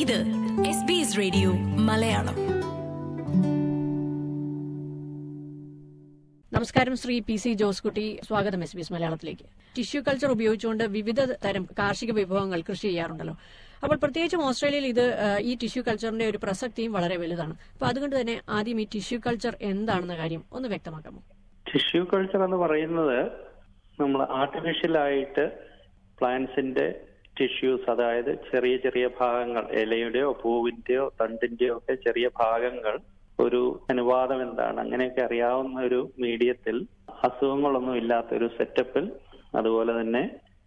ഇത് S B S radio Malayalam നമസ്കാരം Shri P C Joskutty സ്വാഗതം എസ് ബി എസ് മലയാളത്തിലേക്ക് ടിഷ്യൂ കൾച്ചർ ഉപയോഗിച്ചുകൊണ്ട് വിവിധ തരം കാർഷിക വിഭവങ്ങൾ കൃഷി ചെയ്യാറുണ്ടല്ലോ അപ്പോൾ പ്രത്യേകിച്ചും ഓസ്ട്രേലിയയിൽ ഇത് ആ, ഈ ടിഷ്യൂ കൾച്ചറിന്റെ ഒരു പ്രസക്തിയും വളരെ വലുതാണ് അപ്പൊ അതുകൊണ്ട് തന്നെ ആദ്യം ഈ ടിഷ്യൂ കൾച്ചർ എന്താണെന്ന കാര്യം ഒന്ന് വ്യക്തമാക്കാമോ ടിഷ്യൂ കൾച്ചർ എന്ന് പറയുന്നത് നമ്മൾ ആർട്ടിഫിഷ്യലായിട്ട് പ്ലാന്റ്സിന്റെ ടിഷ്യൂസ് അതായത് ചെറിയ ചെറിയ ഭാഗങ്ങൾ ഇലയുടെയോ പൂവിന്റെയോ തണ്ടിന്റെയോ ഒക്കെ ചെറിയ ഭാഗങ്ങൾ ഒരു അനുവാദം എന്താണ് അങ്ങനെയൊക്കെ അറിയാവുന്ന ഒരു മീഡിയത്തിൽ അസുഖങ്ങളൊന്നും ഇല്ലാത്ത ഒരു സെറ്റപ്പിൽ അതുപോലെ തന്നെ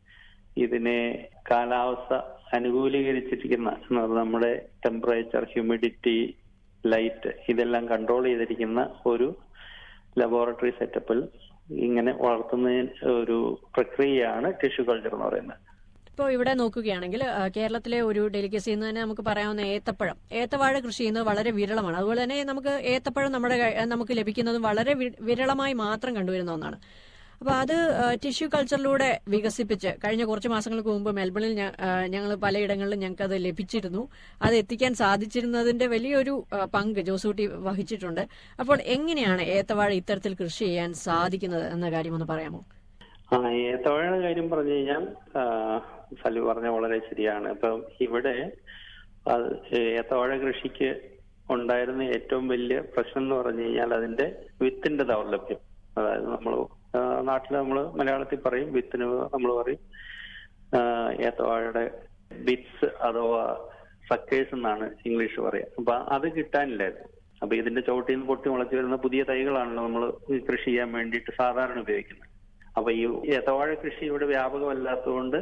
ഇതിനെ കാലാവസ്ഥ അനുകൂലീകരിച്ചിരിക്കുന്ന എന്ന് പറഞ്ഞാൽ നമ്മുടെ ടെമ്പറേച്ചർ ഹ്യൂമിഡിറ്റി ലൈറ്റ് ഇതെല്ലാം കൺട്രോൾ ചെയ്തിരിക്കുന്ന ഒരു ലബോറട്ടറി സെറ്റപ്പിൽ ഇങ്ങനെ വളർത്തുന്നതിന് ഒരു പ്രക്രിയയാണ് ടിഷ്യൂ കൾച്ചർ എന്ന് പറയുന്നത് ഇപ്പോൾ ഇവിടെ നോക്കുകയാണെങ്കിൽ ആ, കേരളത്തിലെ ഒരു ഡെലിക്കസി എന്ന് തന്നെ നമുക്ക് പറയാവുന്ന ഏത്തപ്പഴം ഏത്തവാഴ കൃഷി ചെയ്യുന്നത് വളരെ വിരളമാണ് അതുപോലെ തന്നെ നമുക്ക് ഏത്തപ്പഴം നമ്മുടെ കൈ- നമുക്ക് ലഭിക്കുന്നതും വളരെ വി- വിരളമായി മാത്രം കണ്ടുവരുന്ന ഒന്നാണ് അപ്പൊ അത് ടിഷ്യൂ കൾച്ചറിലൂടെ വികസിപ്പിച്ച് കഴിഞ്ഞ കുറച്ച് മാസങ്ങൾക്ക് മുമ്പ് മെൽബണിൽ ഞങ്ങൾ പലയിടങ്ങളിലും ഞങ്ങൾക്ക് അത് ലഭിച്ചിരുന്നു അത് എത്തിക്കാൻ സാധിച്ചിരുന്നതിന്റെ വലിയൊരു ആ, പങ്ക് ജോസൂട്ടി വഹിച്ചിട്ടുണ്ട് അപ്പോൾ എങ്ങനെയാണ് ഏത്തവാഴ ഇത്തരത്തിൽ കൃഷി ചെയ്യാൻ സാധിക്കുന്നത് എന്ന കാര്യം ഒന്ന് പറയാമോ ആ ഏത്തവാഴയുടെ കാര്യം പറഞ്ഞു കഴിഞ്ഞാൽ ആ, സലു പറഞ്ഞ വളരെ ശരിയാണ് ഇപ്പം ഇവിടെ അത് ഏത്തവാഴ കൃഷിക്ക് ഉണ്ടായിരുന്ന ഏറ്റവും വലിയ പ്രശ്നം എന്ന് പറഞ്ഞു കഴിഞ്ഞാൽ അതിന്റെ വിത്തിന്റെ ദൗർലഭ്യം അതായത് നമ്മൾ നാട്ടിൽ നമ്മൾ മലയാളത്തിൽ പറയും വിത്തിന് നമ്മൾ പറയും ആ, ഏത്തവാഴയുടെ ബിറ്റ്സ് അഥവാ സക്കേഴ്സ് എന്നാണ് ഇംഗ്ലീഷ് പറയാ അപ്പൊ അത് കിട്ടാനില്ലായിരുന്നു അപ്പൊ ഇതിന്റെ ചോട്ടിൽ നിന്ന് പൊട്ടി മുളച്ചു വരുന്ന പുതിയ തൈകളാണല്ലോ നമ്മൾ കൃഷി ചെയ്യാൻ വേണ്ടിയിട്ട് സാധാരണ ഉപയോഗിക്കുന്നത് അപ്പൊ ഈ ഏത്തവാഴ കൃഷി ഇവിടെ വ്യാപകമല്ലാത്തതുകൊണ്ട്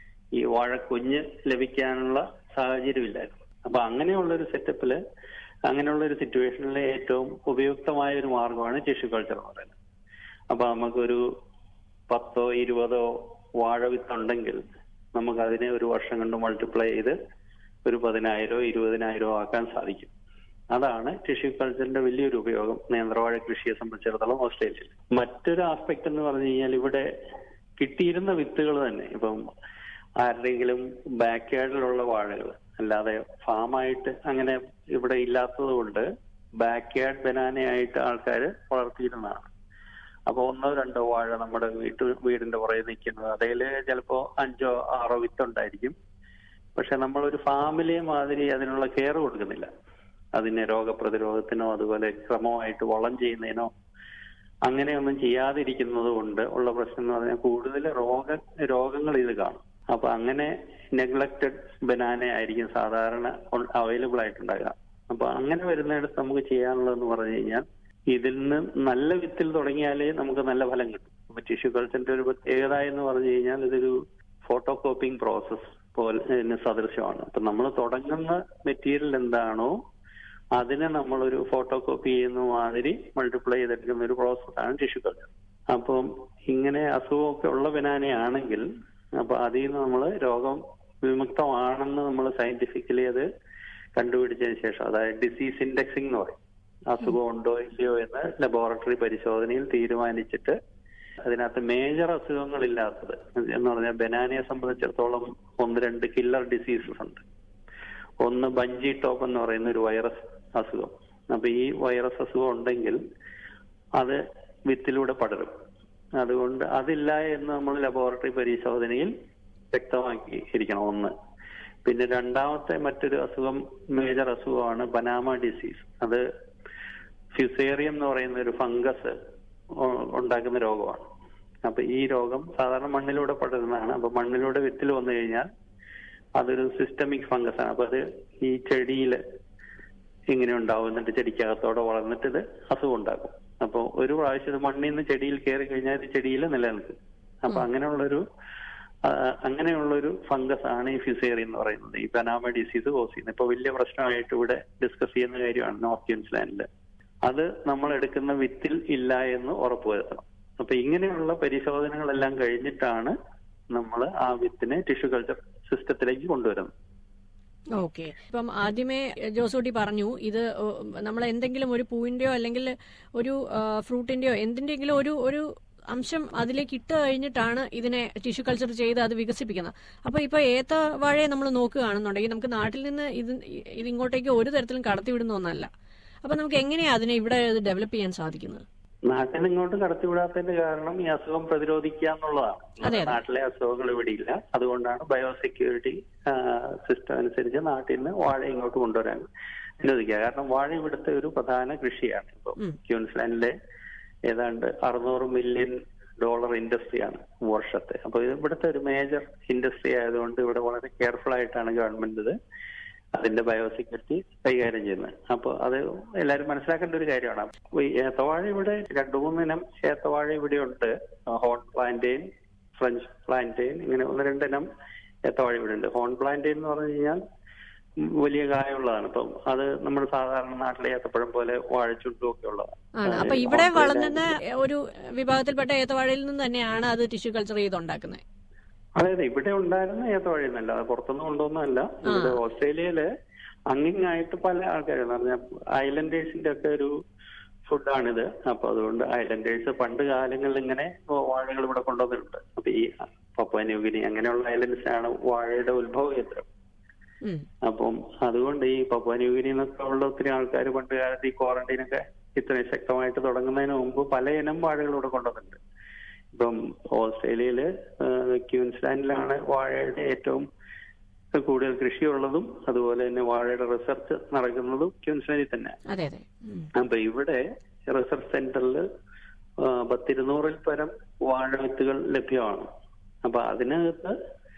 ഈ വാഴക്കുഞ്ഞ് ലഭിക്കാനുള്ള സാഹചര്യമില്ലായിരുന്നു അപ്പൊ അങ്ങനെയുള്ള ഒരു സെറ്റപ്പില് അങ്ങനെയുള്ള ഒരു സിറ്റുവേഷനിൽ ഏറ്റവും ഉപയുക്തമായ ഒരു മാർഗമാണ് ടിഷ്യൂ കൾച്ചർ എന്ന് പറയുന്നത് അപ്പൊ നമുക്കൊരു പത്തോ ഇരുപതോ വാഴ വിത്തുണ്ടെങ്കിൽ നമുക്ക് അതിനെ ഒരു വർഷം കൊണ്ട് മൾട്ടിപ്ലൈ ചെയ്ത് ഒരു പതിനായിരോ ഇരുപതിനായിരോ ആക്കാൻ സാധിക്കും അതാണ് ടിഷ്യൂ കൾച്ചറിന്റെ വലിയൊരു ഉപയോഗം നേന്ത്രവാഴ കൃഷിയെ സംബന്ധിച്ചിടത്തോളം ഓസ്ട്രേലിയയിൽ മറ്റൊരു ആസ്പെക്ട് എന്ന് പറഞ്ഞു കഴിഞ്ഞാൽ ഇവിടെ കിട്ടിയിരുന്ന വിത്തുകൾ തന്നെ ഇപ്പം ആരുടെയെങ്കിലും ബാക്ക് യാർഡിലുള്ള വാഴകൾ അല്ലാതെ ഫാമായിട്ട് അങ്ങനെ ഇവിടെ ഇല്ലാത്തത് കൊണ്ട് ബാക്ക് യാർഡ് ബനാനയായിട്ട് ആൾക്കാർ വളർത്തിയിരുന്നതാണ് അപ്പൊ ഒന്നോ രണ്ടോ വാഴ നമ്മുടെ വീട്ടു വീടിന്റെ പുറകെ നിൽക്കുന്നത് അതിൽ ചിലപ്പോ അഞ്ചോ ആറോ വിത്തുണ്ടായിരിക്കും പക്ഷെ നമ്മളൊരു ഫാമിലിയെ മാതിരി അതിനുള്ള കെയർ കൊടുക്കുന്നില്ല അതിനെ രോഗപ്രതിരോധത്തിനോ അതുപോലെ ക്രമമായിട്ട് വളം ചെയ്യുന്നതിനോ അങ്ങനെയൊന്നും ചെയ്യാതിരിക്കുന്നത് കൊണ്ട് ഉള്ള പ്രശ്നം എന്ന് പറഞ്ഞാൽ കൂടുതൽ രോഗ രോഗങ്ങൾ ഇത് കാണും അപ്പൊ അങ്ങനെ നെഗ്ലക്റ്റഡ് ബനാന ആയിരിക്കും സാധാരണ അവൈലബിൾ ആയിട്ടുണ്ടാകുക അപ്പൊ അങ്ങനെ വരുന്നിടത്ത് നമുക്ക് ചെയ്യാനുള്ളതെന്ന് പറഞ്ഞു കഴിഞ്ഞാൽ ഇതിൽ നിന്ന് നല്ല വിത്തിൽ തുടങ്ങിയാലേ നമുക്ക് നല്ല ഫലം കിട്ടും അപ്പൊ ടിഷ്യൂ കൾച്ചറിന്റെ ഒരു പ്രത്യേകത എന്ന് പറഞ്ഞു കഴിഞ്ഞാൽ ഇതൊരു ഫോട്ടോ കോപ്പിംഗ് പ്രോസസ് പോലെ സദൃശമാണ് അപ്പൊ നമ്മൾ തുടങ്ങുന്ന മെറ്റീരിയൽ എന്താണോ അതിനെ നമ്മളൊരു ഫോട്ടോ കോപ്പി ചെയ്യുന്ന മാതിരി മൾട്ടിപ്ലൈ ചെയ്തെടുക്കുന്ന ഒരു പ്രോസസ്സാണ് ടിഷ്യൂ കൾച്ചർ അപ്പം ഇങ്ങനെ അസുഖമൊക്കെ ഉള്ള ബനാനയാണെങ്കിൽ അപ്പൊ അതിൽ നിന്ന് നമ്മൾ രോഗം വിമുക്തമാണെന്ന് നമ്മൾ സയന്റിഫിക്കലി അത് കണ്ടുപിടിച്ചതിന് ശേഷം അതായത് ഡിസീസ് ഇൻഡെക്സിംഗ് എന്ന് പറയും അസുഖം ഉണ്ടോ ഇല്ലയോ എന്ന് ലബോറട്ടറി പരിശോധനയിൽ തീരുമാനിച്ചിട്ട് അതിനകത്ത് മേജർ അസുഖങ്ങളില്ലാത്തത് എന്ന് പറഞ്ഞാൽ ബനാനയെ സംബന്ധിച്ചിടത്തോളം ഒന്ന് രണ്ട് കില്ലർ ഡിസീസസ് ഉണ്ട് ഒന്ന് ബഞ്ചി ടോപ്പ് എന്ന് പറയുന്ന ഒരു വൈറസ് അസുഖം അപ്പൊ ഈ വൈറസ് അസുഖം ഉണ്ടെങ്കിൽ അത് വിത്തിലൂടെ പടരും അതുകൊണ്ട് അതില്ല എന്ന് നമ്മൾ ലബോറട്ടറി പരിശോധനയിൽ വ്യക്തമാക്കി ഇരിക്കണം ഒന്ന് പിന്നെ രണ്ടാമത്തെ മറ്റൊരു അസുഖം മേജർ അസുഖമാണ് ബനാമ ഡിസീസ് അത് ഫ്യുസേറിയം എന്ന് പറയുന്ന ഒരു ഫംഗസ് ഉണ്ടാക്കുന്ന രോഗമാണ് അപ്പൊ ഈ രോഗം സാധാരണ മണ്ണിലൂടെ പടരുന്നതാണ് അപ്പൊ മണ്ണിലൂടെ വിത്തിൽ വന്നു കഴിഞ്ഞാൽ അതൊരു സിസ്റ്റമിക് ഫംഗസ് ആണ് അപ്പൊ അത് ഈ ചെടിയിൽ ഇങ്ങനെ ഉണ്ടാവും എന്നിട്ട് ചെടിക്കകത്തോടെ വളർന്നിട്ട് ഇത് അസുഖം ഉണ്ടാക്കും അപ്പൊ ഒരു പ്രാവശ്യം ഇത് മണ്ണിൽ നിന്ന് ചെടിയിൽ കയറി കഴിഞ്ഞാൽ ഇത് ചെടിയിൽ നിലനിൽക്കും അപ്പൊ അങ്ങനെയുള്ളൊരു ആ, അങ്ങനെയുള്ളൊരു ഫംഗസ് ആണ് ഈ ഫിസേറി എന്ന് പറയുന്നത് ഈ പനാമ ഡിസീസ് കോസ് ചെയ്യുന്നത് ഇപ്പൊ വലിയ പ്രശ്നമായിട്ട് ഇവിടെ ഡിസ്കസ് ചെയ്യുന്ന കാര്യമാണ് നോർത്ത് ക്യൂൻസ്ലാൻഡില് അത് നമ്മൾ എടുക്കുന്ന വിത്തിൽ ഇല്ല എന്ന് ഉറപ്പുവരുത്തണം അപ്പൊ ഇങ്ങനെയുള്ള പരിശോധനകളെല്ലാം കഴിഞ്ഞിട്ടാണ് നമ്മൾ ആ വിത്തിനെ ടിഷ്യൂ കൾച്ചർ സിസ്റ്റത്തിലേക്ക് കൊണ്ടുവരുന്നത് ഓക്കെ ഇപ്പം ആദ്യമേ ജോസൂട്ടി പറഞ്ഞു ഇത് നമ്മൾ എന്തെങ്കിലും ഒരു പൂവിന്റെയോ അല്ലെങ്കിൽ ഒരു ആ, ഫ്രൂട്ടിന്റെയോ എന്തിന്റെങ്കിലും ഒരു ഒരു അംശം അതിലേക്ക് ഇട്ട് കഴിഞ്ഞിട്ടാണ് ഇതിനെ ടിഷ്യൂ കൾച്ചർ ചെയ്ത് അത് വികസിപ്പിക്കുന്നത് അപ്പൊ ഇപ്പൊ ഏത്ത വാഴയെ നമ്മൾ നോക്കുകയാണെന്നുണ്ടെങ്കിൽ നമുക്ക് നാട്ടിൽ നിന്ന് ഇത് ഇത് ഇങ്ങോട്ടേക്ക് ഒരു തരത്തിലും കടത്തിവിടുന്ന ഒന്നല്ല അപ്പൊ നമുക്ക് എങ്ങനെയാ അതിനെ ഇവിടെ ഡെവലപ്പ് ചെയ്യാൻ സാധിക്കുന്നത് നാട്ടിൽ നിന്ന് ഇങ്ങോട്ട് കടത്തിവിടാത്തതിന്റെ കാരണം ഈ അസുഖം പ്രതിരോധിക്കുക എന്നുള്ളതാണ് അതെ, അതെ. നാട്ടിലെ അസുഖങ്ങൾ ഇവിടെ ഇല്ല അതുകൊണ്ടാണ് ബയോസെക്യൂരിറ്റി സിസ്റ്റം അനുസരിച്ച് നാട്ടിൽ നിന്ന് വാഴ ഇങ്ങോട്ട് കൊണ്ടുവരാൻ അനുവദിക്കുക കാരണം വാഴ ഇവിടുത്തെ ഒരു പ്രധാന കൃഷിയാണ് ഇപ്പൊ ഉം. ക്യൂൻസ്ലാൻഡിലെ ഏതാണ്ട് അറുന്നൂറ് മില്യൺ ഡോളർ ഇൻഡസ്ട്രിയാണ് വർഷത്തെ അപ്പൊ ഇത് ഇവിടുത്തെ ഒരു മേജർ ഇൻഡസ്ട്രി ആയതുകൊണ്ട് ഇവിടെ വളരെ കെയർഫുൾ ആയിട്ടാണ് ഗവൺമെന്റ് ഇത് അതിന്റെ ബയോസെക്യൂരിറ്റി കൈകാര്യം ചെയ്യുന്നത് അപ്പോൾ അത് എല്ലാവരും മനസ്സിലാക്കേണ്ട ഒരു കാര്യമാണ് അപ്പൊ ഈ ഏത്തവാഴ ഇവിടെ രണ്ടു മൂന്നിനം ഏത്തവാഴ ഇവിടെ ഉണ്ട് ഹോൺ പ്ലാന്റെയിൻ ഫ്രഞ്ച് പ്ലാന്റെയിൻ ഇങ്ങനെ ഒന്ന് രണ്ടിനം ഏത്തവാഴ ഇവിടെ ഉണ്ട് ഹോൺ പ്ലാന്റെയിൻ എന്ന് പറഞ്ഞു കഴിഞ്ഞാൽ വലിയ കായുള്ളതാണ് ഇപ്പം അത് നമ്മൾ സാധാരണ നാട്ടിലെ ഏത്തപ്പഴം പോലെ വാഴച്ചുണ്ടും ഒക്കെ ഉള്ളതാണ് ആണ് അപ്പൊ ഇവിടെ വളർന്നുന്ന ഒരു വിഭാഗത്തിൽപ്പെട്ട ഏത്തവാഴയിൽ നിന്ന് തന്നെയാണ് അത് ടിഷ്യൂ കൾച്ചർ ചെയ്ത് ഉണ്ടാക്കുന്നത് അതെ അതെ ഇവിടെ ഉണ്ടായിരുന്ന ഏത്തവാഴ എന്നല്ല അത് പുറത്തുനിന്ന് കൊണ്ടുവന്നതല്ല ഇവിടെ ഓസ്ട്രേലിയയില് അങ്ങിങ്ങായിട്ട് പല ആൾക്കാരും പറഞ്ഞാൽ ഐലൻഡേഴ്സിന്റെ ഒക്കെ ഒരു ഫുഡാണിത് അപ്പൊ അതുകൊണ്ട് ഐലൻഡേഴ്സ് പണ്ട് കാലങ്ങളിൽ ഇങ്ങനെ വാഴകൾ ഇവിടെ കൊണ്ടുവന്നിട്ടുണ്ട് അപ്പൊ ഈ പപ്പ ന്യൂഗിനി അങ്ങനെയുള്ള ഐലൻഡ്സിനാണ് വാഴയുടെ ഉത്ഭവ കേന്ദ്രം ഉം. അപ്പം അതുകൊണ്ട് ഈ പപ്പ ന്യൂഗിനി എന്നൊക്കെ ഉള്ള ഒത്തിരി ആൾക്കാർ പണ്ട് കാലത്ത് ഈ ക്വാറന്റൈൻ ഒക്കെ ഇത്രയും ശക്തമായിട്ട് തുടങ്ങുന്നതിന് മുമ്പ് പല ഇനം വാഴകൾ ഇവിടെ കൊണ്ടുവന്നിട്ടുണ്ട് ഇപ്പം ഓസ്ട്രേലിയയില് ഏഹ്, ക്യൂൻസ്ലാൻഡിലാണ് വാഴയുടെ ഏറ്റവും കൂടുതൽ കൃഷിയുള്ളതും അതുപോലെ തന്നെ വാഴയുടെ റിസർച്ച് നടക്കുന്നതും ക്യൂൻസ്ലാൻഡിൽ തന്നെ അതെ അതെ ഉം. അപ്പൊ ഇവിടെ റിസർച്ച് സെന്ററിൽ പത്തിരുന്നൂറിൽ പരം വാഴ വിത്തുകൾ ലഭ്യമാണ് അപ്പൊ അതിനകത്ത്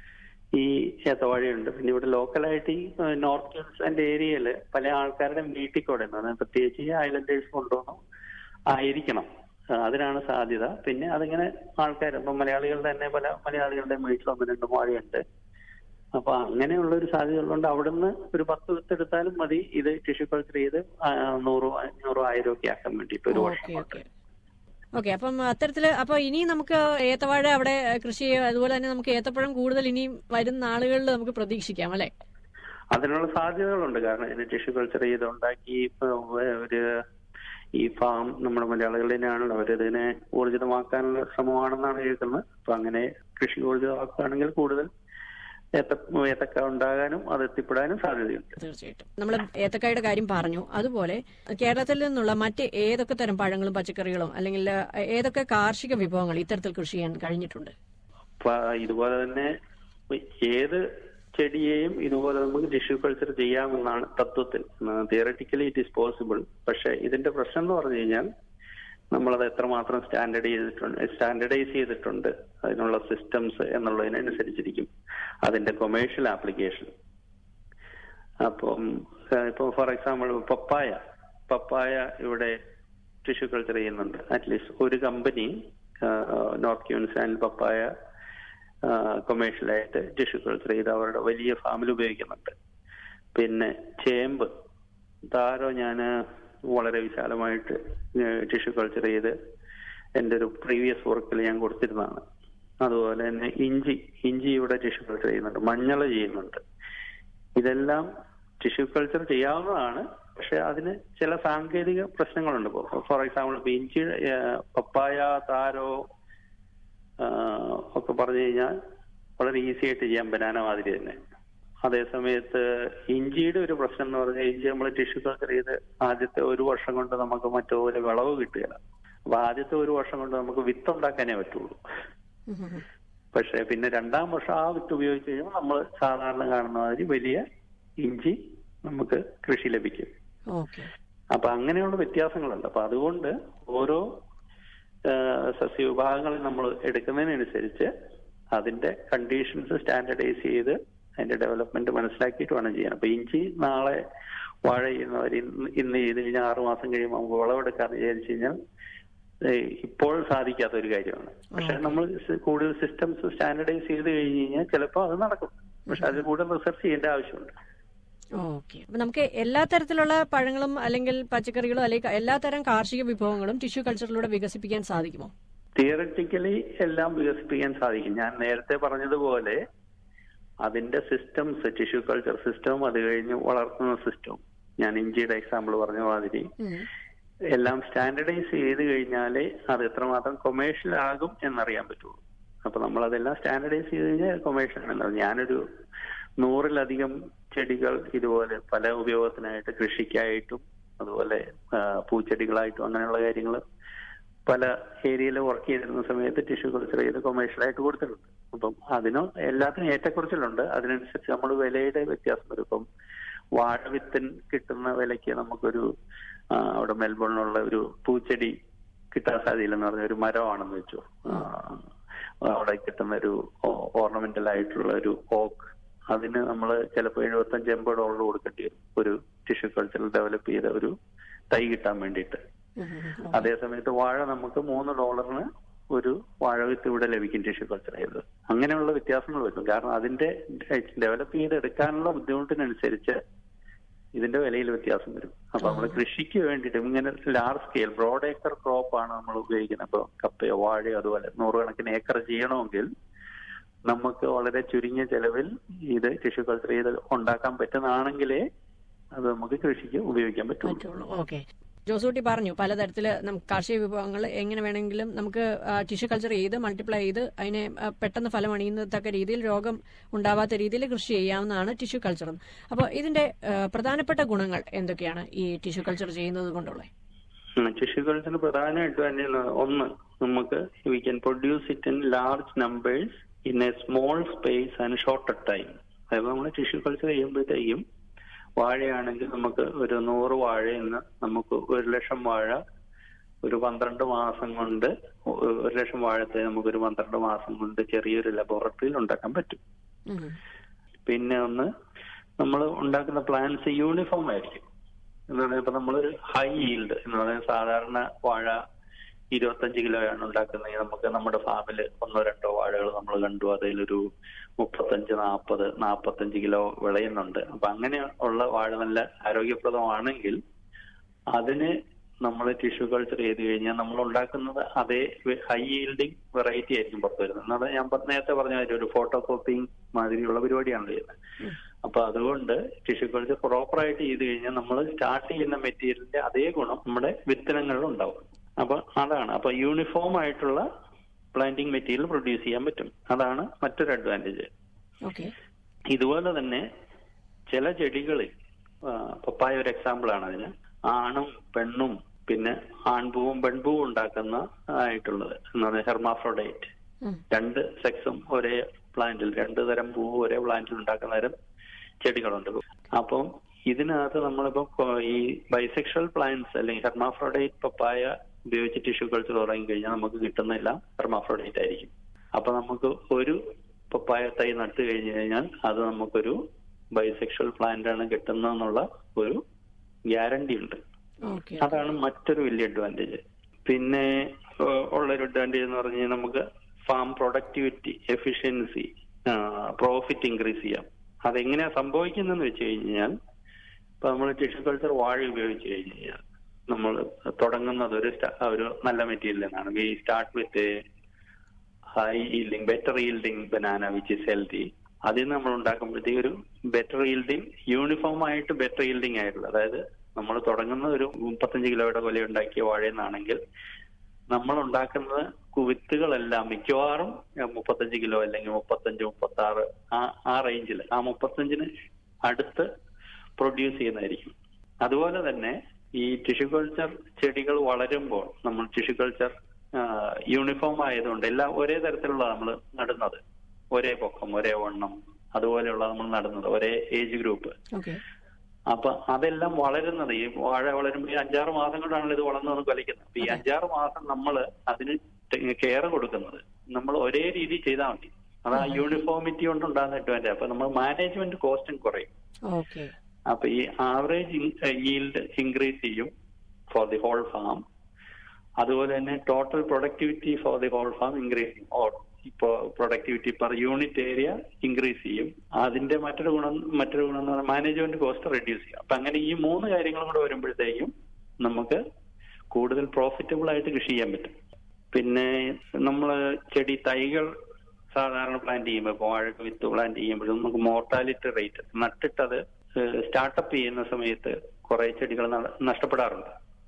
ഈ ഏത്തവാഴയുണ്ട് പിന്നെ ഇവിടെ ലോക്കലായിട്ട് ഈ നോർത്ത് ക്യൂൻസ്ലാൻഡ് ഏരിയയില് പല ആൾക്കാരുടെ വീട്ടിൽ കൂടെ ഉണ്ട്. പ്രത്യേകിച്ച് ഈ ഐലൻഡേഴ്സ് കൊണ്ടുവന്നു ആയിരിക്കണം ആ, അതിനാണ് സാധ്യത പിന്നെ അതിങ്ങനെ ആൾക്കാർ ഇപ്പൊ മലയാളികളുടെ തന്നെ പല മലയാളികളുടെ വീട്ടിൽ ഒന്ന് രണ്ട് വാഴയുണ്ട് അപ്പൊ അങ്ങനെയുള്ള ഒരു സാധ്യത ഉള്ളതുകൊണ്ട് അവിടുന്ന് ഒരു പത്ത് വിത്തെടുത്താലും മതി ഇത് ടിഷ്യൂ കൾച്ചർ ചെയ്ത് ആ, നൂറും അഞ്ഞൂറും ആയിരം ഒക്കെ ആക്കാൻ വേണ്ടി ഇപ്പൊ ഒരു വർഷം ഓക്കെ കൊണ്ട് ഓക്കെ ഓക്കെ അപ്പം അത്തരത്തില് അപ്പൊ ഇനി നമുക്ക് ഏത്തവാഴ അവിടെ കൃഷി ചെയ്യുക അതുപോലെ തന്നെ നമുക്ക് ഏത്തപ്പഴം കൂടുതൽ ഇനി വരുന്ന നാളുകളിൽ നമുക്ക് പ്രതീക്ഷിക്കാം അല്ലെ അതിനുള്ള സാധ്യതകളുണ്ട് കാരണം ഇതിന് ടിഷ്യൂ കൾച്ചർ ചെയ്ത് ഉണ്ടാക്കി ഇപ്പൊ ഒരു ഈ ഫാം നമ്മുടെ മലയാളികളുടെ തന്നെയാണല്ലോ അവരിതിനെ ഊർജിതമാക്കാനുള്ള ശ്രമമാണെന്നാണ് കേൾക്കുന്നത് അപ്പൊ അങ്ങനെ കൃഷി ഊർജിതമാക്കുകയാണെങ്കിൽ കൂടുതൽ ഏത്ത ഏത്തക്ക ഉണ്ടാകാനും അത് എത്തിപ്പെടാനും സാധ്യതയുണ്ട് തീർച്ചയായിട്ടും നമ്മൾ ഏത്തക്കായുടെ കാര്യം പറഞ്ഞു അതുപോലെ കേരളത്തിൽ നിന്നുള്ള മറ്റ് ഏതൊക്കെ തരം പഴങ്ങളും പച്ചക്കറികളും അല്ലെങ്കിൽ ഏതൊക്കെ കാർഷിക വിഭവങ്ങൾ ഇത്തരത്തിൽ കൃഷി ചെയ്യാൻ കഴിഞ്ഞിട്ടുണ്ട് അപ്പൊ ഇതുപോലെ തന്നെ ഏത് ചെടിയെയും ഇതുപോലെ നമുക്ക് ടിഷ്യൂ കൾച്ചർ ചെയ്യാമെന്നാണ് തത്വത്തിൽ തിയററ്റിക്കലി ഇറ്റ് ഈസ് പോസിബിൾ പക്ഷെ ഇതിന്റെ പ്രശ്നം എന്ന് പറഞ്ഞു കഴിഞ്ഞാൽ നമ്മളത് എത്രമാത്രം സ്റ്റാൻഡേർഡ് ചെയ്തിട്ടുണ്ട് സ്റ്റാൻഡർഡൈസ് ചെയ്തിട്ടുണ്ട് അതിനുള്ള സിസ്റ്റംസ് എന്നുള്ളതിനനുസരിച്ചിരിക്കും അതിന്റെ കൊമേഴ്ഷ്യൽ ആപ്ലിക്കേഷൻ അപ്പം ഇപ്പൊ ഫോർ എക്സാമ്പിൾ പപ്പായ പപ്പായ ഇവിടെ ടിഷ്യൂ കൾച്ചർ ചെയ്യുന്നുണ്ട് അറ്റ്ലീസ്റ്റ് ഒരു കമ്പനി നോർത്ത് ക്യൂൻസാൻഡ് പപ്പായ കൊമേഴ്ഷ്യലായിട്ട് ടിഷ്യൂ കൾച്ചർ ചെയ്ത് അവരുടെ വലിയ ഫാമിൽ ഉപയോഗിക്കുന്നുണ്ട് പിന്നെ ചേമ്പ് താരോ ഞാൻ വളരെ വിശാലമായിട്ട് ടിഷ്യൂ കൾച്ചർ ചെയ്ത് എൻ്റെ ഒരു പ്രീവിയസ് വർക്കിൽ ഞാൻ കൊടുത്തിരുന്നതാണ് അതുപോലെ തന്നെ ഇഞ്ചി ഇഞ്ചി ഇവിടെ ടിഷ്യൂ കൾച്ചർ ചെയ്യുന്നുണ്ട് മഞ്ഞൾ ചെയ്യുന്നുണ്ട് ഇതെല്ലാം ടിഷ്യൂ കൾച്ചർ ചെയ്യാവുന്നതാണ് പക്ഷെ അതിന് ചില സാങ്കേതിക പ്രശ്നങ്ങളുണ്ട് ഇപ്പോൾ ഫോർ എക്സാമ്പിൾ ഇപ്പൊ ഇഞ്ചി പപ്പായ താരോ ഒക്കെ പറഞ്ഞു കഴിഞ്ഞാൽ വളരെ ഈസി ആയിട്ട് ചെയ്യാം ബനാന മാതിരി തന്നെ അതേസമയത്ത് ഇഞ്ചിയുടെ ഒരു പ്രശ്നം എന്ന് പറഞ്ഞാൽ ഇഞ്ചി നമ്മൾ ടിഷ്യൂ കൾച്ചർ ചെയ്ത് ആദ്യത്തെ ഒരു വർഷം കൊണ്ട് നമുക്ക് മറ്റുപോലെ വിളവ് കിട്ടുകയില്ല അപ്പൊ ആദ്യത്തെ ഒരു വർഷം കൊണ്ട് നമുക്ക് വിത്ത് ഉണ്ടാക്കാനേ പറ്റുള്ളൂ പക്ഷെ പിന്നെ രണ്ടാം വർഷം ആ വിത്ത് ഉപയോഗിച്ച് കഴിയുമ്പോൾ നമ്മൾ സാധാരണ കാണുന്ന മാതിരി വലിയ ഇഞ്ചി നമുക്ക് കൃഷി ലഭിക്കും ഓക്കെ അപ്പൊ അങ്ങനെയുള്ള വ്യത്യാസങ്ങളുണ്ട് അപ്പൊ അതുകൊണ്ട് ഓരോ സസ്യവിഭാഗങ്ങൾ നമ്മൾ എടുക്കുന്നതിനനുസരിച്ച് അതിന്റെ കണ്ടീഷൻസ് സ്റ്റാൻഡർഡൈസ് ചെയ്ത് അതിന്റെ ഡെവലപ്മെന്റ് മനസ്സിലാക്കിയിട്ട് വേണം ചെയ്യാൻ അപ്പൊ ഇഞ്ചി നാളെ വാഴ ചെയ്യുന്നവർ ഇന്ന് ഇന്ന് ചെയ്ത് കഴിഞ്ഞാൽ ആറു മാസം കഴിയുമ്പോൾ നമുക്ക് വിളവെടുക്കാന്ന് വിചാരിച്ചു കഴിഞ്ഞാൽ ഇപ്പോൾ സാധിക്കാത്ത ഒരു കാര്യമാണ് പക്ഷെ നമ്മൾ കൂടുതൽ സിസ്റ്റംസ് സ്റ്റാൻഡർഡൈസ് ചെയ്ത് കഴിഞ്ഞ് കഴിഞ്ഞാൽ ചിലപ്പോൾ അത് നടക്കും പക്ഷെ അത് കൂടുതൽ റിസർച്ച് ചെയ്യേണ്ട ആവശ്യമുണ്ട് ഓക്കെ അപ്പൊ നമുക്ക് എല്ലാ തരത്തിലുള്ള പഴങ്ങളും അല്ലെങ്കിൽ പച്ചക്കറികളും അല്ലെങ്കിൽ എല്ലാ തരം കാർഷിക വിഭവങ്ങളും ടിഷ്യൂ കൾച്ചറിലൂടെ വികസിപ്പിക്കാൻ സാധിക്കുമോ തിയററ്റിക്കലി എല്ലാം വികസിപ്പിക്കാൻ സാധിക്കും ഞാൻ നേരത്തെ പറഞ്ഞതുപോലെ അതിന്റെ സിസ്റ്റംസ് ടിഷ്യൂ കൾച്ചർ സിസ്റ്റവും അത് കഴിഞ്ഞ് വളർത്തുന്ന സിസ്റ്റവും ഞാൻ ഇഞ്ചിയുടെ എക്സാമ്പിൾ പറഞ്ഞ മാതിരി എല്ലാം സ്റ്റാൻഡർഡൈസ് ചെയ്ത് കഴിഞ്ഞാലേ അത് എത്രമാത്രം കൊമേഴ്ഷ്യൽ ആകും എന്നറിയാൻ പറ്റുള്ളൂ അപ്പൊ നമ്മൾ അതെല്ലാം സ്റ്റാൻഡർഡൈസ് ചെയ്ത് കഴിഞ്ഞാൽ കൊമേഴ്ഷ്യൽ ആണല്ലോ ഞാനൊരു നൂറിലധികം ചെടികൾ ഇതുപോലെ പല ഉപയോഗത്തിനായിട്ട് കൃഷിക്കായിട്ടും അതുപോലെ ആ, പൂച്ചെടികളായിട്ടും അങ്ങനെയുള്ള കാര്യങ്ങൾ പല ഏരിയയിൽ വർക്ക് ചെയ്തിരുന്ന സമയത്ത് ടിഷ്യൂ കൾച്ചർ ചെയ്ത് കൊമേഴ്ഷ്യൽ ആയിട്ട് കൊടുത്തിട്ടുണ്ട് അപ്പം അതിനും എല്ലാത്തിനും ഏറ്റക്കുറച്ചിലുണ്ട് അതിനനുസരിച്ച് നമ്മൾ വിലയുടെ വ്യത്യാസം വരും ഇപ്പം വാഴവിത്തൻ കിട്ടുന്ന വിലയ്ക്ക് നമുക്കൊരു ആ, അവിടെ മെൽബണിലുള്ള ഒരു പൂച്ചെടി കിട്ടാൻ സാധ്യതയില്ലെന്ന് പറഞ്ഞ ഒരു മരമാണെന്ന് വെച്ചു ആ, അവിടെ കിട്ടുന്ന ഒരു ഓർണമെന്റൽ ആയിട്ടുള്ള ഒരു ഓക്ക് അതിന് നമ്മൾ ചിലപ്പോൾ എഴുപത്തഞ്ച് എൺപത് ഡോളർ കൊടുക്കേണ്ടി വരും ഒരു ടിഷ്യൂ കൾച്ചറിൽ ഡെവലപ്പ് ചെയ്ത ഒരു തൈ കിട്ടാൻ വേണ്ടിയിട്ട് അതേ സമയത്ത് വാഴ നമുക്ക് മൂന്ന് ഡോളറിന് ഒരു വാഴ വിത്ത് ഇവിടെ ലഭിക്കും ടിഷ്യൂ കൾച്ചർ ചെയ്തത് അങ്ങനെയുള്ള വ്യത്യാസങ്ങൾ വരും കാരണം അതിന്റെ ഡെവലപ്പ് ചെയ്തെടുക്കാനുള്ള ബുദ്ധിമുട്ടിനനുസരിച്ച് ഇതിന്റെ വിലയിൽ വ്യത്യാസം വരും അപ്പൊ നമ്മൾ കൃഷിക്ക് വേണ്ടിയിട്ട് ഇങ്ങനെ large scale broad acre crop ആണ് നമ്മൾ ഉപയോഗിക്കുന്നത് ഇപ്പൊ കപ്പയോ വാഴയോ അതുപോലെ നൂറുകണക്കിന് ഏക്കർ ചെയ്യണമെങ്കിൽ നമുക്ക് വളരെ ചുരുങ്ങിയ ചെലവിൽ ഇത് ടിഷ്യൂ കൾച്ചർ ചെയ്ത് ഉണ്ടാക്കാൻ പറ്റുന്നതാണെങ്കിലേ അത് നമുക്ക് കൃഷിക്ക് ഉപയോഗിക്കാൻ പറ്റുള്ളൂ പറ്റുള്ളൂ ഓക്കെ ജോസൂട്ടി പറഞ്ഞു പലതരത്തിൽ നമുക്ക് കാർഷിക വിഭവങ്ങൾ എങ്ങനെ വേണമെങ്കിലും നമുക്ക് ടിഷ്യൂ കൾച്ചർ ചെയ്ത് മൾട്ടിപ്ലൈ ചെയ്ത് അതിനെ ആ, പെട്ടെന്ന് ഫലം അണിയുന്നതക്ക രീതിയിൽ രോഗം ഉണ്ടാവാത്ത രീതിയിൽ കൃഷി ചെയ്യാവുന്നതാണ് ടിഷ്യൂ കൾച്ചർ അപ്പോൾ ഇതിന്റെ ആ, പ്രധാനപ്പെട്ട ഗുണങ്ങൾ എന്തൊക്കെയാണ് ഈ ടിഷ്യൂ കൾച്ചർ ചെയ്യുന്നത് കൊണ്ടുള്ളത് ടിഷ്യൂ കൾച്ചറിന് പ്രധാന അഡ്വാൻറ്റേജ് ഒന്ന് നമുക്ക് we can produce it in large numbers in a small space and shorter time അതായത് നമ്മൾ ടിഷ്യൂ കൾച്ചർ ചെയ്യുമ്പോഴത്തേക്കും വാഴയാണെങ്കിൽ നമുക്ക് ഒരു നൂറ് വാഴയിൽ നിന്ന് നമുക്ക് ഒരു ലക്ഷം വാഴ ഒരു പന്ത്രണ്ട് മാസം കൊണ്ട് ഒരു ലക്ഷം വാഴത്തെ നമുക്ക് ഒരു പന്ത്രണ്ട് മാസം കൊണ്ട് ചെറിയൊരു ലബോറട്ടറിയിൽ ഉണ്ടാക്കാൻ പറ്റും ഉം. പിന്നെ ഒന്ന് നമ്മൾ ഉണ്ടാക്കുന്ന പ്ലാന്റ്സ് യൂണിഫോം ആയിരിക്കും എന്ന് പറഞ്ഞാൽ ഇപ്പൊ നമ്മൾ ഹൈ ഈൽഡ് എന്ന് പറഞ്ഞാൽ സാധാരണ വാഴ ഇരുപത്തഞ്ച് കിലോയാണ് ഉണ്ടാക്കുന്നത് നമുക്ക് നമ്മുടെ ഫാമിൽ ഒന്നോ രണ്ടോ വാഴകൾ നമ്മൾ കണ്ടു അതിലൊരു മുപ്പത്തഞ്ച് നാൽപ്പത് നാൽപ്പത്തഞ്ച് കിലോ വിളയുന്നുണ്ട് അപ്പൊ അങ്ങനെ ഉള്ള വാഴ നല്ല ആരോഗ്യപ്രദമാണെങ്കിൽ അതിന് നമ്മൾ ടിഷ്യൂ കൾച്ചർ ചെയ്ത് കഴിഞ്ഞാൽ നമ്മൾ ഉണ്ടാക്കുന്നത് അതേ ഹൈ ഈൽഡിങ് വെറൈറ്റി ആയിരിക്കും പുറത്തു വരുന്നത് എന്നാൽ ഞാൻ പ- നേരത്തെ പറഞ്ഞ മാതിരി ഒരു ഫോട്ടോ കോപ്പിംഗ് മാതിരിയുള്ള പരിപാടിയാണ് ചെയ്യുന്നത് അപ്പൊ അതുകൊണ്ട് ടിഷ്യൂ കൾച്ചർ പ്രോപ്പറായിട്ട് ചെയ്ത് കഴിഞ്ഞാൽ നമ്മൾ സ്റ്റാർട്ട് ചെയ്യുന്ന മെറ്റീരിയലിന്റെ അതേ ഗുണം നമ്മുടെ വിത്തനങ്ങളിൽ ഉണ്ടാവും അപ്പൊ അതാണ് അപ്പൊ യൂണിഫോം ആയിട്ടുള്ള പ്ലാന്റിംഗ് മെറ്റീരിയൽ പ്രൊഡ്യൂസ് ചെയ്യാൻ പറ്റും അതാണ് മറ്റൊരു അഡ്വാൻറ്റേജ് ഓക്കെ ഇതുപോലെ തന്നെ ചില ചെടികളിൽ പപ്പായ ഒരു എക്സാമ്പിൾ ആണ് അതിന് ആണും പെണ്ണും പിന്നെ ആൺപൂവും പെൺപൂവും ഉണ്ടാക്കുന്ന ആയിട്ടുള്ളത് എന്ന് പറഞ്ഞാൽ ഹെർമാഫ്രോഡൈറ്റ് ഉം. രണ്ട് സെക്സും ഒരേ പ്ലാന്റിൽ രണ്ട് തരം പൂവ് ഒരേ പ്ലാന്റിൽ ഉണ്ടാക്കുന്ന തരം ചെടികളുണ്ട് അപ്പം ഇതിനകത്ത് നമ്മളിപ്പോ കൊ- ഈ ബൈസെക്ഷൽ പ്ലാന്റ്സ് അല്ലെങ്കിൽ ഹെർമാഫ്രോഡൈറ്റ് പപ്പായ ഉപയോഗിച്ച് ടിഷ്യൂ കൾച്ചർ തുടങ്ങി കഴിഞ്ഞാൽ നമുക്ക് കിട്ടുന്നതെല്ലാം ഹെർമാഫ്രോഡൈറ്റ് ആയിരിക്കും അപ്പൊ നമുക്ക് ഒരു പപ്പായ തൈ നട്ടു കഴിഞ്ഞു കഴിഞ്ഞാൽ അത് നമുക്കൊരു ബൈസെക്ഷൽ പ്ലാന്റ് ആണ് കിട്ടുന്നതെന്നുള്ള ഒരു ഗ്യാരണ്ടി ഉണ്ട് ഓക്കെ അതാണ് മറ്റൊരു വലിയ അഡ്വാൻറ്റേജ് പിന്നെ ഏഹ്, ഉള്ളൊരു അഡ്വാൻറ്റേജ് എന്ന് പറഞ്ഞാൽ നമുക്ക് farm productivity efficiency profit increase ചെയ്യാം അതെങ്ങനെയാ സംഭവിക്കുന്നതെന്ന് വെച്ച് കഴിഞ്ഞാൽ ഇപ്പൊ നമ്മൾ ടിഷ്യൂ കൾച്ചർ വാഴ ഉപയോഗിച്ച് കഴിഞ്ഞ് കഴിഞ്ഞാൽ നമ്മൾ തുടങ്ങുന്നത് ഒരു sta- ഒരു നല്ല മെറ്റീരിയൽ എന്നാണ് we start with high yielding better yielding banana which is healthy അതിൽ നിന്ന് നമ്മൾ ഉണ്ടാക്കുമ്പോഴത്തേക്ക് ഒരു ബെറ്റർ ഈൽഡിങ് യൂണിഫോം ആയിട്ട് ബെറ്റർ ഈൽഡിങ് ആയിട്ടുള്ള അതായത് നമ്മൾ തുടങ്ങുന്ന ഒരു മുപ്പത്തഞ്ച് കിലോയുടെ കൊല ഉണ്ടാക്കിയ വാഴയെന്നാണെങ്കിൽ നമ്മൾ ഉണ്ടാക്കുന്നത് വിത്തുകളെല്ലാം മിക്കവാറും ഏഹ്, മുപ്പത്തഞ്ച് കിലോ അല്ലെങ്കിൽ മുപ്പത്തഞ്ച് മുപ്പത്തി ആറ് ആ ആ റേഞ്ചിൽ ആ മുപ്പത്തഞ്ചിന് അടുത്ത് പ്രൊഡ്യൂസ് ചെയ്യുന്നതായിരിക്കും അതുപോലെ തന്നെ ഈ ടിഷ്യൂ കൾച്ചർ ചെടികൾ വളരുമ്പോൾ നമ്മൾ ടിഷ്യൂ കൾച്ചർ യൂണിഫോം ആയതുകൊണ്ട് എല്ലാം ഒരേ തരത്തിലുള്ള നമ്മൾ നടുന്നത് ഒരേ പൊക്കം ഒരേ വണ്ണം അതുപോലെയുള്ള നമ്മൾ നടുന്നത് ഒരേ ഏജ് ഗ്രൂപ്പ് ഓക്കെ അപ്പൊ അതെല്ലാം വളരുന്നത് ഈ വാഴ വളരുമ്പോൾ ഈ അഞ്ചാറ് മാസം കൊണ്ടാണല്ലോ ഇത് വളർന്നു വന്ന് കൊലയ്ക്കുന്നത് അപ്പൊ ഈ അഞ്ചാറ് മാസം നമ്മൾ അതിന് കെയർ കൊടുക്കുന്നത് നമ്മൾ ഒരേ രീതി ചെയ്താൽ മതി അത് ആ യൂണിഫോമിറ്റി കൊണ്ടുണ്ടാകുന്ന അഡ്വാൻറ്റേജ് അപ്പൊ നമ്മൾ മാനേജ്മെന്റ് കോസ്റ്റും കുറയും ഓക്കെ അപ്പൊ ഈ ആവറേജ് ഈൽഡ് ഇൻക്രീസ് ചെയ്യും ഫോർ ദി ഹോൾ ഫാം അതുപോലെ തന്നെ total productivity for the whole farm increase ചെയ്യും ഓർ ഇപ്പോ productivity per unit area increase ചെയ്യും അതിന്റെ മറ്റൊരു ഗുണം മറ്റൊരു ഗുണം എന്ന് പറഞ്ഞാൽ മാനേജ്മെന്റ് കോസ്റ്റ് റെഡ്യൂസ് ചെയ്യും അപ്പൊ അങ്ങനെ ഈ മൂന്ന് കാര്യങ്ങളും കൂടെ വരുമ്പോഴത്തേക്കും നമുക്ക് കൂടുതൽ പ്രോഫിറ്റബിൾ ആയിട്ട് കൃഷി ചെയ്യാൻ പറ്റും പിന്നെ നമ്മൾ ചെടി തൈകൾ സാധാരണ പ്ലാന്റ് ചെയ്യുമ്പോൾ ഇപ്പോൾ വാഴക്ക് വിത്ത് പ്ലാന്റ് ചെയ്യുമ്പോഴും നമുക്ക് മോർട്ടാലിറ്റി റേറ്റ് നട്ടിട്ടത് സ്റ്റാർട്ടപ്പ് ചെയ്യുന്ന സമയത്ത് കുറെ ചെടികൾ ന- നഷ്ടപ്പെടാറുണ്ട്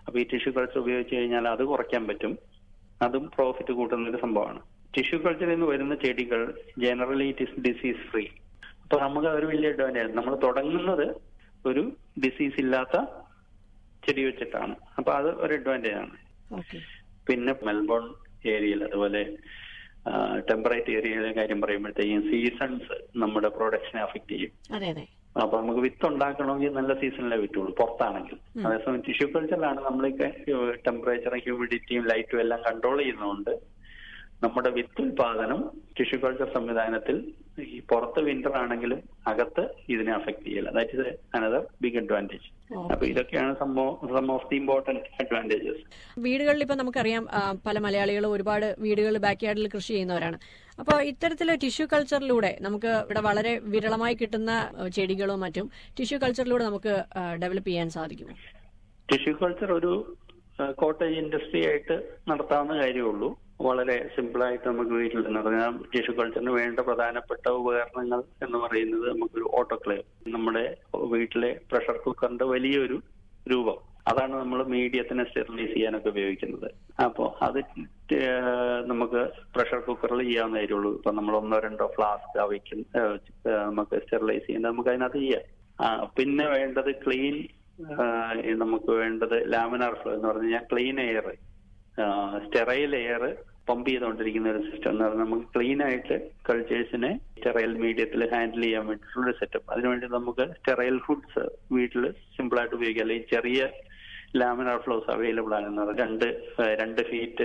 അപ്പൊ ഈ ടിഷ്യൂ കൾച്ചർ ഉപയോഗിച്ച് കഴിഞ്ഞാൽ അത് കുറയ്ക്കാൻ പറ്റും അതും പ്രോഫിറ്റ് കൂട്ടുന്ന ഒരു സംഭവമാണ് ടിഷ്യൂ കൾച്ചറിൽ നിന്ന് വരുന്ന ചെടികൾ generally it is disease free അപ്പൊ നമുക്ക് അതൊരു വലിയ അഡ്വാൻറ്റേജ് നമ്മൾ തുടങ്ങുന്നത് ഒരു ഡിസീസ് ഇല്ലാത്ത ചെടി വെച്ചിട്ടാണ് അപ്പൊ അത് ഒരു അഡ്വാൻറ്റേജ് ആണ് ഓക്കെ പിന്നെ മെൽബോൺ ഏരിയയിൽ അതുപോലെ ടെമ്പറേറ്റ് ഏരിയയിലെ കാര്യം പറയുമ്പോഴത്തേക്കും സീസൺസ് നമ്മുടെ പ്രൊഡക്ഷനെ അഫക്ട് ചെയ്യും അതെ അതെ അപ്പൊ നമുക്ക് വിത്ത് ഉണ്ടാക്കണമെങ്കിൽ നല്ല സീസണിലെ വിറ്റുള്ളൂ പുറത്താണെങ്കിൽ അതേസമയം ടിഷ്യൂ കൾച്ചറിലാണ് നമ്മൾ ടെമ്പറേച്ചറും ഹ്യൂമിഡിറ്റിയും ലൈറ്റും എല്ലാം കൺട്രോൾ ചെയ്യുന്നതുകൊണ്ട് നമ്മുടെ വിത്ത് ഉൽപാദനം ടിഷ്യൂ കൾച്ചർ സംവിധാനത്തിൽ ഈ പുറത്ത് വിന്റർ ആണെങ്കിലും അകത്ത് ഇതിനെ അഫക്ട് ചെയ്യില്ല that is another big advantage അപ്പൊ ഇതൊക്കെയാണ് some of the important advantages വീടുകളിൽ ഇപ്പൊ നമുക്കറിയാം ആ, പല മലയാളികളും ഒരുപാട് വീടുകൾ ബാക്ക് യാർഡിൽ കൃഷി ചെയ്യുന്നവരാണ് അപ്പോൾ ഇത്തരത്തിലെ ടിഷ്യൂ കൾച്ചറിലൂടെ നമുക്ക് ഇവിടെ വളരെ വിരളമായി കിട്ടുന്ന ആ, ചെടികളും മറ്റും ടിഷ്യൂ കൾച്ചറിലൂടെ നമുക്ക് ഡെവലപ്പ് ചെയ്യാൻ സാധിക്കുമോ ടിഷ്യൂ കൾച്ചർ ഒരു കോട്ടേജ് ഇൻഡസ്ട്രി ആയിട്ട് നടത്താവുന്ന കാര്യമുള്ളൂ വളരെ സിമ്പിൾ ആയിട്ട് നമുക്ക് വീട്ടിൽ എന്ന് പറഞ്ഞാൽ ടിഷ്യൂ കൾച്ചറിന് വേണ്ട പ്രധാനപ്പെട്ട ഉപകരണങ്ങൾ എന്ന് പറയുന്നത് നമുക്കൊരു ഓട്ടോക്ലേവ് നമ്മുടെ വീട്ടിലെ പ്രഷർ കുക്കറിന്റെ വലിയൊരു രൂപം അതാണ് നമ്മൾ മീഡിയത്തിനെ സ്റ്റെറിലൈസ് ചെയ്യാനൊക്കെ ഉപയോഗിക്കുന്നത് അപ്പോൾ അത് ഏഹ് നമുക്ക് പ്രഷർ കുക്കറിൽ ചെയ്യാവുന്ന കാര്യമുള്ളൂ ഇപ്പൊ നമ്മൾ ഒന്നോ രണ്ടോ ഫ്ലാസ്ക് വയ്ക്കും നമുക്ക് സ്റ്റെറിലൈസ് ചെയ്യുന്നത് നമുക്ക് അതിനകത്ത് ചെയ്യാം ആ, പിന്നെ വേണ്ടത് ക്ലീൻ നമുക്ക് വേണ്ടത് ലാമിനാർ ഫ്ലോ എന്ന് പറഞ്ഞു കഴിഞ്ഞാൽ clean air sterile air pump ചെയ്തുകൊണ്ടിരിക്കുന്ന ഒരു സിസ്റ്റം എന്ന് പറഞ്ഞാൽ നമുക്ക് ക്ലീൻ ആയിട്ട് കൾച്ചേഴ്സിനെ സ്റ്റെറൈൽ മീഡിയത്തിൽ ഹാൻഡിൽ ചെയ്യാൻ വേണ്ടിയിട്ടുള്ള ഒരു സെറ്റപ്പ് അതിനുവേണ്ടി നമുക്ക് സ്റ്റെറൈൽ ഫുഡ്സ് വീട്ടിൽ സിമ്പിൾ ആയിട്ട് ഉപയോഗിക്കാം അല്ലെങ്കിൽ ചെറിയ ലാമിനാർ ഫ്ലോസ് അവൈലബിൾ ആണ് എന്ന് പറഞ്ഞാൽ രണ്ട് ഏഹ് രണ്ട് ഫീറ്റ്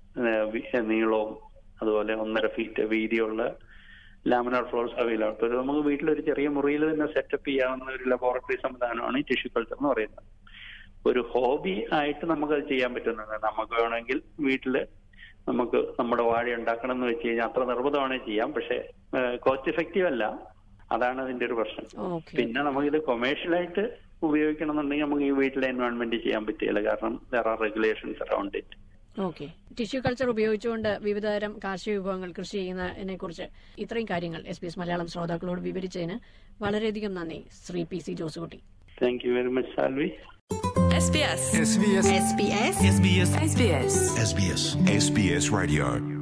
നീളവും അതുപോലെ ഒന്നര ഫീറ്റ് വീതിയുള്ള ലാമിനാർ ഫ്ലോർസ് അവൈലബിൾ അപ്പോൾ ഇത് നമുക്ക് വീട്ടിലൊരു ചെറിയ മുറിയിൽ തന്നെ സെറ്റപ്പ് ചെയ്യാവുന്ന ഒരു ലബോറട്ടറി സംവിധാനമാണ് ഈ ടിഷ്യൂ കൾച്ചർ എന്ന് പറയുന്നത് ഒരു ഹോബി ആയിട്ട് നമുക്ക് അത് ചെയ്യാൻ പറ്റുന്നത് നമുക്ക് വേണമെങ്കിൽ വീട്ടില് നമുക്ക് നമ്മുടെ വാഴ ഉണ്ടാക്കണം എന്ന് വെച്ച് കഴിഞ്ഞാൽ അത്ര നിർബന്ധമാണെങ്കിൽ ചെയ്യാം പക്ഷെ കോസ്റ്റ് എഫക്റ്റീവ് അല്ല അതാണ് അതിന്റെ ഒരു പ്രശ്നം ഓക്കെ പിന്നെ നമുക്കിത് കൊമേഴ്ഷ്യൽ ആയിട്ട് ഉപയോഗിക്കണം എന്നുണ്ടെങ്കിൽ നമുക്ക് ഈ വീട്ടിലെ എൻവയോൺമെന്റ് ചെയ്യാൻ പറ്റില്ല കാരണം there are regulations around it okay tissue culture ഉപയോഗിച്ചുകൊണ്ട് വിവിധതരം കാർഷിക വിഭവങ്ങൾ കൃഷി ചെയ്യുന്നതിനെ കുറിച്ച് ഇത്രയും കാര്യങ്ങൾ എസ് ബി എസ് മലയാളം ശ്രോതാക്കളോട് വിവരിച്ചതിന് വളരെയധികം നന്ദി Shri P C Joskutty thank you very much സാൽവി SBS SBS SBS SBS SBS SBS Radio